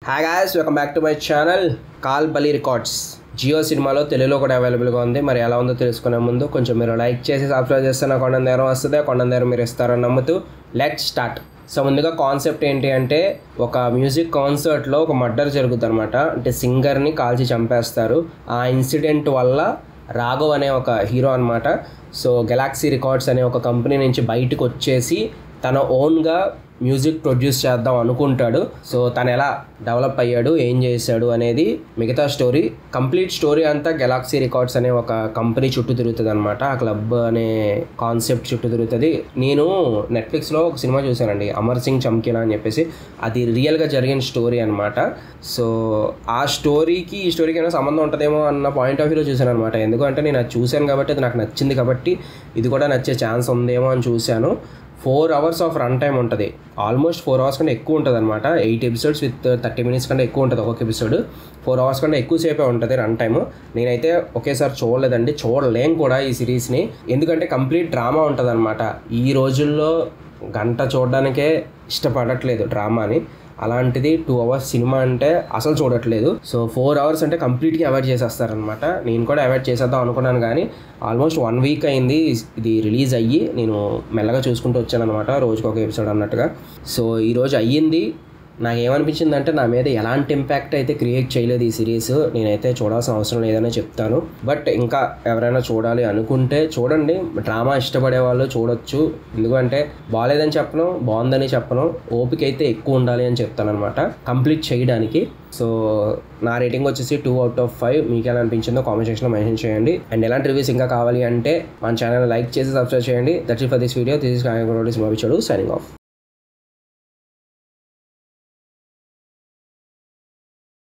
hi guys welcome back to my channel కాల్ బలి records Jio సినిమాలో తెలుగులో కూడా అవైలబుల్గా ఉంది మరి ఎలా ఉందో తెలుసుకునే ముందు కొంచెం మీరు లైక్ చేసి సబ్స్క్రైబ్ చేస్తే నాకు కొండ నేరం వస్తుంది కొండ నేరం మీరు ఇస్తారని నమ్ముతూ లెట్ స్టార్ట్ సో ముందుగా కాన్సెప్ట్ ఏంటి అంటే ఒక మ్యూజిక్ కాన్సర్ట్లో ఒక మర్డర్ జరుగుతుంది అనమాట అంటే సింగర్ని కాల్చి చంపేస్తారు ఆ ఇన్సిడెంట్ వల్ల రాఘవ్ అనే ఒక హీరో అనమాట సో గెలాక్సీ రికార్డ్స్ అనే ఒక కంపెనీ నుంచి బయటకు వచ్చేసి తన ఓన్గా మ్యూజిక్ ప్రొడ్యూస్ చేద్దాం అనుకుంటాడు సో తను ఎలా డెవలప్ అయ్యాడు ఏం చేశాడు అనేది మిగతా స్టోరీ కంప్లీట్ స్టోరీ అంతా గెలాక్సీ రికార్డ్స్ అనే ఒక కంపెనీ చుట్టూ తిరుగుతుంది అనమాట ఆ క్లబ్ అనే కాన్సెప్ట్ చుట్టూ తిరుగుతుంది నేను నెట్ఫ్లిక్స్లో ఒక సినిమా చూశానండి అమర్ సింగ్ చమ్కినా అని చెప్పేసి అది రియల్గా జరిగిన స్టోరీ అనమాట సో ఆ స్టోరీకి ఈ స్టోరీకి ఏమైనా సంబంధం ఉంటుందేమో అన్న పాయింట్ ఆఫ్ వ్యూలో చూశాను అనమాట ఎందుకంటే నేను అది చూశాను కాబట్టి అది నాకు నచ్చింది కాబట్టి ఇది కూడా నచ్చే ఛాన్స్ ఉందేమో అని చూశాను four hours of run time ఉంటుంది ఆల్మోస్ట్ ఫోర్ అవర్స్ కంటే ఎక్కువ ఉంటుంది అనమాట eight episodes with thirty minutes కంటే ఎక్కువ ఉంటుంది ఒక్కొక్క ఎపిసోడ్ ఫోర్ అవర్స్ కంటే ఎక్కువసేపే ఉంటుంది రన్ టైమ్ నేనైతే ఒకేసారి చూడలేదండి చూడలేం కూడా ఈ సిరీస్ని ఎందుకంటే కంప్లీట్ డ్రామా ఉంటుంది అనమాట ఈ రోజుల్లో గంట చూడడానికే ఇష్టపడట్లేదు డ్రామాని అలాంటిది టూ అవర్స్ సినిమా అంటే అసలు చూడట్లేదు సో ఫోర్ అవర్స్ అంటే కంప్లీట్గా అవాయిడ్ చేసేస్తారనమాట నేను కూడా అవాయిడ్ చేసేద్దాం అనుకున్నాను కానీ ఆల్మోస్ట్ వన్ వీక్ అయింది ఇది రిలీజ్ అయ్యి నేను మెల్లగా చూసుకుంటూ వచ్చాను అనమాట రోజుకి ఒక ఎపిసోడ్ అన్నట్టుగా సో ఈరోజు అయ్యింది నాకు ఏమనిపించింది అంటే నా మీద ఎలాంటి ఇంపాక్ట్ అయితే క్రియేట్ చేయలేదు ఈ సిరీస్ నేనైతే చూడాల్సిన అవసరం లేదనే చెప్తాను బట్ ఇంకా ఎవరైనా చూడాలి అనుకుంటే చూడండి డ్రామా ఇష్టపడే వాళ్ళు చూడొచ్చు ఎందుకంటే బాగాలేదని చెప్పను బాగుందని చెప్పను ఓపిక అయితే ఎక్కువ ఉండాలి అని చెప్తాను అనమాట కంప్లీట్ చేయడానికి సో నా రేటింగ్ వచ్చేసి టూ అవుట్ ఆఫ్ ఫైవ్ మీకు ఎలా అనిపించిందో కామెంట్ సెక్షన్లో మెన్షన్ చేయండి అండ్ ఎలాంటి రివ్యూస్ ఇంకా కావాలి అంటే మన ఛానల్ లైక్ చేసి సబ్స్క్రైబ్ చేయండి దట్ ఈ for this video this is Congress signing of